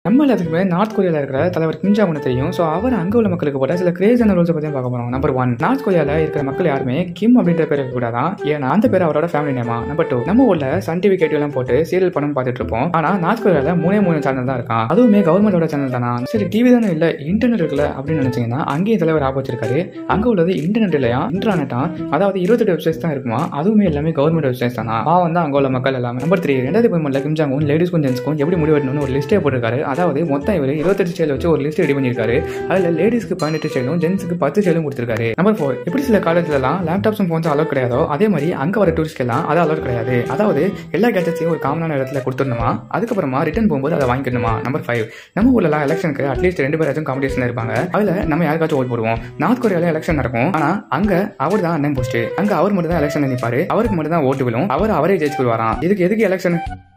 நம்ம எல்லாத்துக்குமே நார்த் கொரியால இருக்கிற தலைவர் கிம் ஜாங் தெரியும் ஸோ அவர் அங்க உள்ள மக்களுக்கு போட்ட சில கிரேஸான ரூல்ஸ் பத்தி பார்க்க போறோம் நம்பர் ஒன் நார்த் கொரியால இருக்கிற மக்கள் யாருமே கிம் அப்படின்ற பேர் கூடாதான் ஏன்னா அந்த பேர் அவரோட ஃபேமிலி நேமா நம்பர் டூ நம்ம ஊர்ல சன் டிவி கேட்டு எல்லாம் போட்டு சீரியல் படம் பார்த்துட்டு இருப்போம் ஆனா நார்த் கொரியால மூணே மூணு சேனல் தான் இருக்கான் அதுவுமே கவர்மெண்டோட சேனல் தானா சரி டிவி தானே இல்ல இன்டர்நெட் இருக்குல்ல அப்படின்னு நினைச்சீங்கன்னா அங்கேயும் தலைவர் ஆப் வச்சிருக்காரு அங்க உள்ளது இன்டர்நெட் இல்லையா இன்டர்நெட்டா அதாவது இருபத்தெட்டு வெப்சைட்ஸ் தான் இருக்குமா அதுவுமே எல்லாமே கவர்மெண்ட் வெப்சைட்ஸ் தானா பாவம் தான் அங்க உள்ள மக்கள் எல்லாமே நம்பர் த்ரீ ரெண்டாயிரத்தி பதிமூணுல கிம் ஜாங் உன் லேடிஸ்க்கும் ஜென்ஸ்க்கும் எப்படி முடிவெட்டணும்னு ஒரு லிஸ்ட்டே போட்டிருக்காரு அதாவது மொத்தம் இவர் இருபத்தெட்டு ஸ்டைல் வச்சு ஒரு லிஸ்ட் ரெடி பண்ணியிருக்காரு அதுல லேடிஸ்க்கு பதினெட்டு ஸ்டைலும் ஜென்ஸுக்கு பத்து ஸ்டைலும் கொடுத்திருக்காரு நம்பர் ஃபோர் எப்படி சில காலேஜ்லாம் லேப்டாப்ஸும் ஃபோன்ஸ் அலோட் கிடையாதோ அதே மாதிரி அங்க வர டூரிஸ்ட் எல்லாம் அது அலோட் கிடையாது அதாவது எல்லா கேட்டஸையும் ஒரு காமனான இடத்துல கொடுத்துடணுமா அதுக்கப்புறமா ரிட்டர்ன் போகும்போது அதை வாங்கிக்கணுமா நம்பர் ஃபைவ் நம்ம ஊர்ல எலெக்ஷனுக்கு அட்லீஸ்ட் ரெண்டு பேராச்சும் காம்படிஷன் இருப்பாங்க அதுல நம்ம யாருக்காச்சும் ஓட் போடுவோம் நார்த் கொரியால எலெக்ஷன் நடக்கும் ஆனா அங்க அவர் தான் அண்ணன் போஸ்ட் அங்க அவர் மட்டும் தான் எலெக்ஷன் நிற்பாரு அவருக்கு மட்டும் தான் ஓட்டு விழும் அவர் அவரே ஜெயிச்சு வருவாராம் இதுக்கு எதுக்கு எலெக்ஷன்